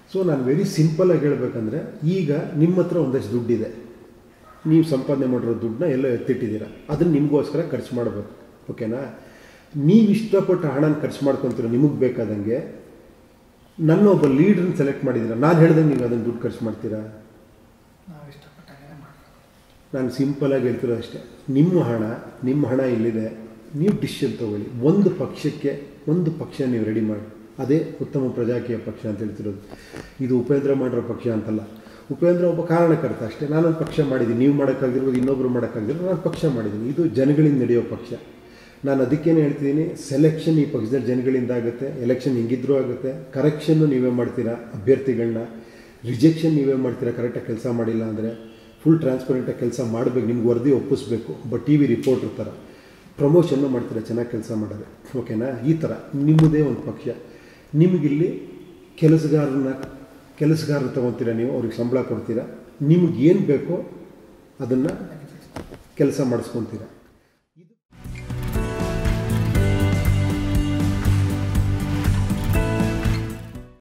so ನಾನು very ಸಿಂಪಲಾಗಿ ಹೇಳ್ಬೇಕಂದ್ರೆ ಈಗ ನಿಮ್ಮ ಹತ್ರ ಒಂದಷ್ಟು ದುಡ್ಡಿದೆ ನೀವು ಸಂಪಾದನೆ ಮಾಡಿರೋ ದುಡ್ಡನ್ನ ಎಲ್ಲೋ ಎತ್ತಿಟ್ಟಿದ್ದೀರಾ ಅದನ್ನು ನಿಮಗೋಸ್ಕರ ಖರ್ಚು ಮಾಡಬೇಕು ಓಕೆನಾ ನೀವು ಇಷ್ಟಪಟ್ಟು ಹಣನ ಖರ್ಚು ಮಾಡ್ಕೊತೀರ ನಿಮಗೆ ಬೇಕಾದಂಗೆ ನನ್ನ ಒಬ್ಬ ಲೀಡ್ರನ್ನ ಸೆಲೆಕ್ಟ್ ಮಾಡಿದ್ದೀರಾ ನಾನು ಹೇಳ್ದಂಗೆ ನೀವು ಅದನ್ನು ದುಡ್ಡು ಖರ್ಚು ಮಾಡ್ತೀರಾ ನಾವು ಇಷ್ಟಪಟ್ಟಾಗೆ ಮಾಡಬೇಕು ನಾನು ಸಿಂಪಲಾಗಿ ಹೇಳ್ತಿರೋದು ಅಷ್ಟೇ ನಿಮ್ಮ ಹಣ ನಿಮ್ಮ ಹಣ ಇಲ್ಲಿದೆ ನೀವು ಡಿಸಿಷನ್ ತೊಗೊಳ್ಳಿ ಒಂದು ಪಕ್ಷಕ್ಕೆ ಒಂದು ಪಕ್ಷ ನೀವು ರೆಡಿ ಮಾಡಿ ಅದೇ ಉತ್ತಮ ಪ್ರಜಾಕೀಯ ಪಕ್ಷ ಅಂತ ಹೇಳ್ತಿರೋದು ಇದು ಉಪೇಂದ್ರ ಮಾಡಿರೋ ಪಕ್ಷ ಅಂತಲ್ಲ ಉಪೇಂದ್ರ ಒಬ್ಬ ಕಾರಣಕರ್ತ ಅಷ್ಟೇ ನಾನೊಂದು ಪಕ್ಷ ಮಾಡಿದ್ದೀನಿ ನೀವು ಮಾಡೋಕ್ಕಾಗಿರ್ಬೋದು ಇನ್ನೊಬ್ರು ಮಾಡೋಕ್ಕಾಗಿರ್ಬೋದು ನಾನು ಪಕ್ಷ ಮಾಡಿದ್ದೀನಿ ಇದು ಜನಗಳಿಂದ ನಡೆಯೋ ಪಕ್ಷ ನಾನು ಅದಕ್ಕೇನೆ ಹೇಳ್ತಿದ್ದೀನಿ ಸೆಲೆಕ್ಷನ್ ಈ ಪಕ್ಷದಲ್ಲಿ ಜನಗಳಿಂದ ಆಗುತ್ತೆ ಎಲೆಕ್ಷನ್ ಹಿಂಗಿದ್ರೂ ಆಗುತ್ತೆ ಕರೆಕ್ಷನ್ನು ನೀವೇ ಮಾಡ್ತೀರಾ ಅಭ್ಯರ್ಥಿಗಳನ್ನ ರಿಜೆಕ್ಷನ್ ನೀವೇ ಮಾಡ್ತೀರಾ ಕರೆಕ್ಟಾಗಿ ಕೆಲಸ ಮಾಡಿಲ್ಲ ಅಂದರೆ ಫುಲ್ ಟ್ರಾನ್ಸ್ಪರೆಂಟಾಗಿ ಕೆಲಸ ಮಾಡಬೇಕು ನಿಮ್ಗೆ ವರದಿ ಒಪ್ಪಿಸ್ಬೇಕು ಒಬ್ಬ ಟಿ ವಿ ರಿಪೋರ್ಟ್ರ್ ಥರ ಪ್ರಮೋಷನ್ನು ಮಾಡ್ತೀರಾ ಚೆನ್ನಾಗಿ ಕೆಲಸ ಮಾಡೋದು ಓಕೆನಾ ಈ ಥರ ನಿಮ್ಮದೇ ಒಂದು ಪಕ್ಷ ನಿಮಗಿಲ್ಲಿ ಕೆಲಸಗಾರನ ಕೆಲಸಗಾರನ ತೊಗೊತೀರಾ ನೀವು ಅವ್ರಿಗೆ ಸಂಬಳ ಕೊಡ್ತೀರಾ ನಿಮ್ಗೆ ಏನು ಬೇಕೋ ಅದನ್ನು ಕೆಲಸ ಮಾಡಿಸ್ಕೊತೀರಾ